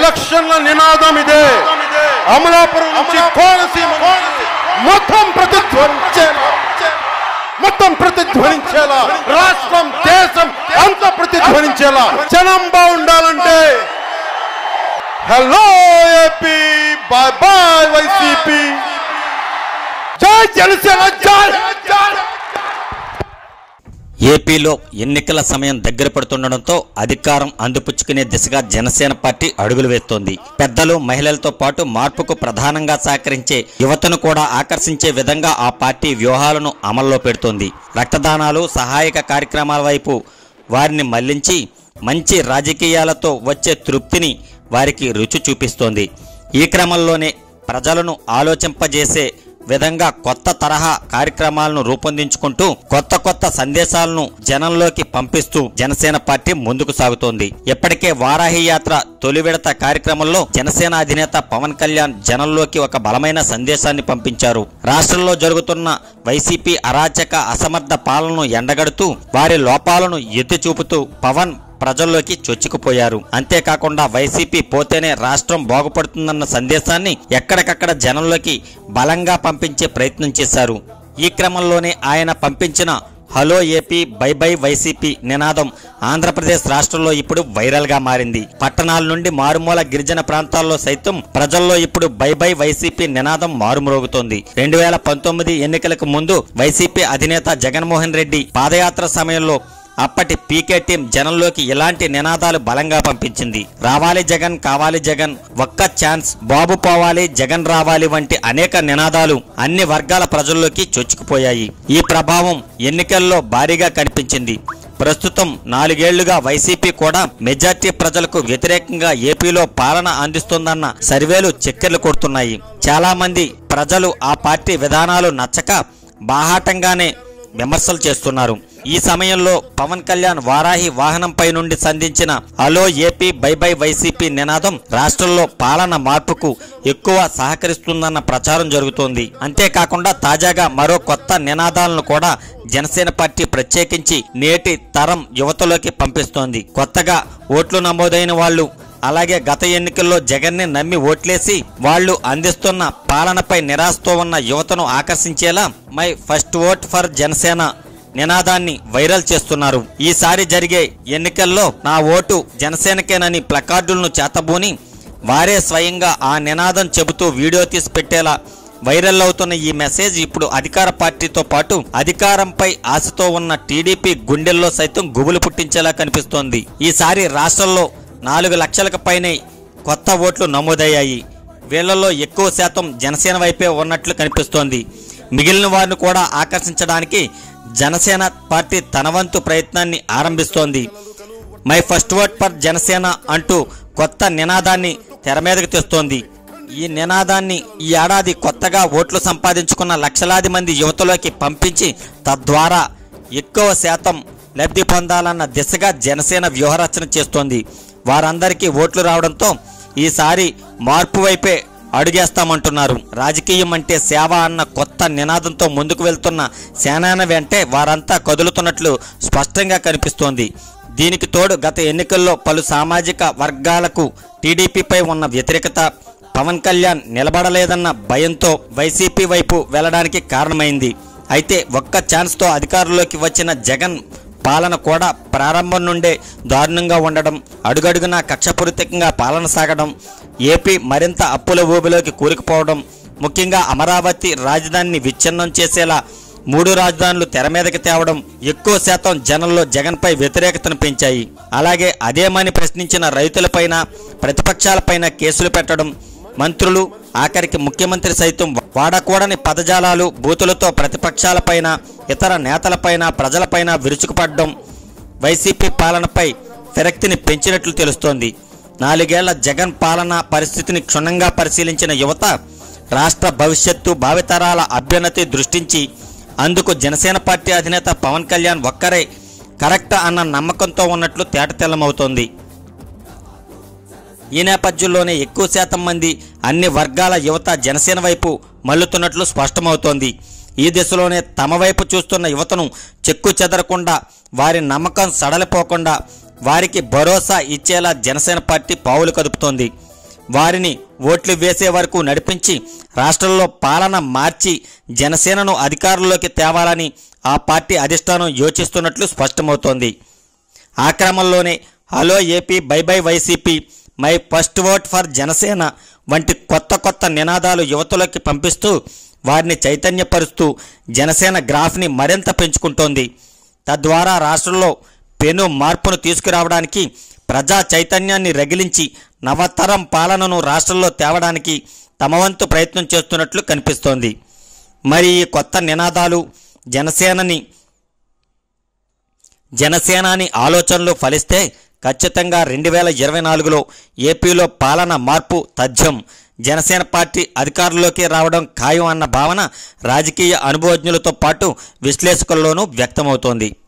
ఎలక్షన్ల నినాదం ఇదే అమలాపురం నుంచి కోనసీమ మొత్తం ప్రతిధ్వనించేలా మొత్తం ప్రతిధ్వనించేలా రాష్ట్రం దేశం అంత ప్రతిధ్వనించేలా జనం బాగుండాలంటే hello AP bye bye YCP జై జనసేన జై జై ఏపీలో ఎన్నికల సమయం దగ్గర పడుతుండటంతో అధికారం అందిపుచ్చుకునే దిశగా జనసేన పార్టీ అడుగులు వేస్తోంది పెద్దలు మహిళలతో పాటు మార్పుకు ప్రధానంగా సహకరించే యువతను కూడా ఆకర్షించే విధంగా ఆ పార్టీ వ్యూహాలను అమల్లో పెడుతోంది రక్తదానాలు సహాయక కార్యక్రమాల వైపు వారిని మళ్లించి మంచి రాజకీయాలతో వచ్చే తృప్తిని వారికి రుచి చూపిస్తోంది ఈ క్రమంలోనే ప్రజలను ఆలోచింపజేసే విధంగా కొత్త తరహా కార్యక్రమాలను రూపొందించుకుంటూ కొత్త కొత్త సందేశాలను జనంలోకి పంపిస్తూ జనసేన పార్టీ ముందుకు సాగుతోంది ఇప్పటికే వారాహి యాత్ర తొలి విడత కార్యక్రమంలో జనసేన అధినేత పవన్ కళ్యాణ్ జనంలోకి ఒక బలమైన సందేశాన్ని పంపించారు రాష్ట్రంలో జరుగుతున్న వైసీపీ అరాచక అసమర్థ పాలనను ఎండగడుతూ వారి లోపాలను ఎత్తి చూపుతూ పవన్ ప్రజల్లోకి చొచ్చుకుపోయారు అంతేకాకుండా వైసీపీ పోతేనే రాష్ట్రం బాగుపడుతుందన్న సందేశాన్ని ఎక్కడికక్కడ జనంలోకి బలంగా పంపించే ప్రయత్నం చేశారు ఈ క్రమంలోనే ఆయన పంపించిన hello AP bye bye YCP నినాదం ఆంధ్రప్రదేశ్ రాష్ట్రంలో ఇప్పుడు వైరల్ గా మారింది పట్టణాల నుండి మారుమూల గిరిజన ప్రాంతాల్లో సైతం ప్రజల్లో ఇప్పుడు బై బై వైసీపీ నినాదం మారుమ్రోగుతోంది రెండు వేల పంతొమ్మిది ఎన్నికలకు ముందు వైసీపీ అధినేత జగన్మోహన్ రెడ్డి పాదయాత్ర సమయంలో అప్పటి పీకే టీం జనంలోకి ఇలాంటి నినాదాలు బలంగా పంపించింది రావాలి జగన్ కావాలి జగన్ ఒక్క ఛాన్స్ బాబు పోవాలి జగన్ రావాలి వంటి అనేక నినాదాలు అన్ని వర్గాల ప్రజల్లోకి చొచ్చుకుపోయాయి ఈ ప్రభావం ఎన్నికల్లో భారీగా కనిపించింది ప్రస్తుతం నాలుగేళ్లుగా వైసీపీ కూడా మెజార్టీ ప్రజలకు వ్యతిరేకంగా ఏపీలో పాలన అందిస్తోందన్న సర్వేలు చక్కెర్లు కొడుతున్నాయి చాలా మంది ప్రజలు ఆ పార్టీ విధానాలు నచ్చక బాహాటంగానే విమర్శలు చేస్తున్నారు ఈ సమయంలో పవన్ కళ్యాణ్ వారాహి వాహనంపై నుండి సంధించిన hello AP bye bye YCP నినాదం రాష్ట్రంలో పాలన మార్పుకు ఎక్కువ సహకరిస్తుందన్న ప్రచారం జరుగుతోంది అంతేకాకుండా తాజాగా మరో కొత్త నినాదాలను కూడా జనసేన పార్టీ ప్రత్యేకించి నేటి తరం యువతలోకి పంపిస్తోంది కొత్తగా ఓట్లు నమోదైన వాళ్ళు అలాగే గత ఎన్నికల్లో జగన్ని నమ్మి ఓట్లేసి వాళ్ళు అందిస్తున్న పాలనపై నిరాశతో ఉన్న యువతను ఆకర్షించేలా my first vote for Janasena నినాదాన్ని వైరల్ చేస్తున్నారు ఈసారి జరిగే ఎన్నికల్లో నా ఓటు జనసేనకేనని ప్లకార్డులను చేతబూని వారే స్వయంగా ఆ నినాదం చెబుతూ వీడియో తీసి పెట్టేలా వైరల్ అవుతున్న ఈ మెసేజ్ ఇప్పుడు అధికార పార్టీతో పాటు అధికారంపై ఆశతో ఉన్న టీడీపీ గుండెల్లో సైతం గుబులు పుట్టించేలా కనిపిస్తోంది ఈసారి రాష్ట్రంలో నాలుగు లక్షలకు పైనే కొత్త ఓట్లు నమోదయ్యాయి వీళ్లలో ఎక్కువ శాతం జనసేన వైపే ఉన్నట్లు కనిపిస్తోంది మిగిలిన వారిని కూడా ఆకర్షించడానికి జనసేన పార్టీ తన వంతు ప్రయత్నాన్ని ఆరంభిస్తోంది my first vote for Janasena అంటూ కొత్త నినాదాన్ని తెర మీదకు తెస్తోంది ఈ నినాదాన్ని ఈ ఏడాది కొత్తగా ఓట్లు సంపాదించుకున్న లక్షలాది మంది యువతలోకి పంపించి తద్వారా ఎక్కువ శాతం లబ్ధి పొందాలన్న దిశగా జనసేన వ్యూహరచన చేస్తోంది వారందరికీ ఓట్లు రావడంతో ఈసారి మార్పు వైపే అడుగేస్తామంటున్నారు రాజకీయం అంటే సేవ అన్న కొత్త నినాదంతో ముందుకు వెళ్తున్న సేనాన వెంటే వారంతా కదులుతున్నట్లు స్పష్టంగా కనిపిస్తోంది దీనికి తోడు గత ఎన్నికల్లో పలు సామాజిక వర్గాలకు టీడీపీపై ఉన్న వ్యతిరేకత పవన్ కళ్యాణ్ నిలబడలేదన్న భయంతో వైసీపీ వైపు వెళ్ళడానికి కారణమైంది అయితే ఒక్క ఛాన్స్తో అధికారంలోకి వచ్చిన జగన్ పాలన కూడా ప్రారంభం నుండే దారుణంగా ఉండడం అడుగడుగునా కక్షపూరితంగా పాలన సాగడం ఏపీ మరింత అప్పుల ఊబిలోకి కూరుకుపోవడం ముఖ్యంగా అమరావతి రాజధానిని విచ్ఛిన్నం చేసేలా మూడు రాజధానులు తెర మీదకి తేవడం ఎక్కువ శాతం జనంలో జగన్పై వ్యతిరేకతను పెంచాయి అలాగే అదేమని ప్రశ్నించిన రైతులపైన ప్రతిపక్షాలపైన కేసులు పెట్టడం మంత్రులు ఆఖరికి ముఖ్యమంత్రి సైతం వాడకూడని పదజాలాలు బూతులతో ప్రతిపక్షాలపైన ఇతర నేతలపైన ప్రజలపైన విరుచుకుపడడం వైసీపీ పాలనపై విరక్తిని పెంచినట్లు తెలుస్తోంది నాలుగేళ్ల జగన్ పాలన పరిస్థితిని క్షుణ్ణంగా పరిశీలించిన యువత రాష్ట్ర భవిష్యత్తు భావితరాల అభ్యున్నతి దృష్టించి అందుకు జనసేన పార్టీ అధినేత పవన్ కళ్యాణ్ ఒక్కరే కరెక్ట్ అన్న నమ్మకంతో ఉన్నట్లు తేటతెల్లమవుతోంది ఈ నేపథ్యంలోనే ఎక్కువ శాతం మంది అన్ని వర్గాల యువత జనసేన వైపు మల్లుతున్నట్లు స్పష్టమవుతోంది ఈ దిశలోనే తమ వైపు చూస్తున్న యువతను చెక్కు చెదరకుండా వారి నమ్మకం సడలిపోకుండా వారికి భరోసా ఇచ్చేలా జనసేన పార్టీ పావులు కదుపుతోంది వారిని ఓట్లు వేసే వరకు నడిపించి రాష్ట్రంలో పాలన మార్చి జనసేనను అధికారంలోకి తేవాలని ఆ పార్టీ అధిష్టానం యోచిస్తున్నట్లు స్పష్టమవుతోంది ఆ క్రమంలోనే hello AP bye bye YCP my first vote for Janasena వంటి కొత్త కొత్త నినాదాలు యువతలోకి పంపిస్తూ వారిని చైతన్యపరుస్తూ జనసేన గ్రాఫ్ని మరింత పెంచుకుంటోంది తద్వారా రాష్ట్రంలో పెను మార్పును తీసుకురావడానికి ప్రజా చైతన్యాన్ని రగిలించి నవతరం పాలనను రాష్ట్రంలో తేవడానికి తమ వంతు ప్రయత్నం చేస్తున్నట్లు కనిపిస్తోంది మరి ఈ కొత్త నినాదాలు జనసేనని జనసేనాని ఆలోచనలు ఫలిస్తే ఖచ్చితంగా రెండు వేల ఇరవై నాలుగులో ఏపీలో పాలన మార్పు తథ్యం జనసేన పార్టీ అధికారంలోకి రావడం ఖాయం అన్న భావన రాజకీయ అనుభవజ్ఞులతో పాటు విశ్లేషకుల్లోనూ వ్యక్తమవుతోంది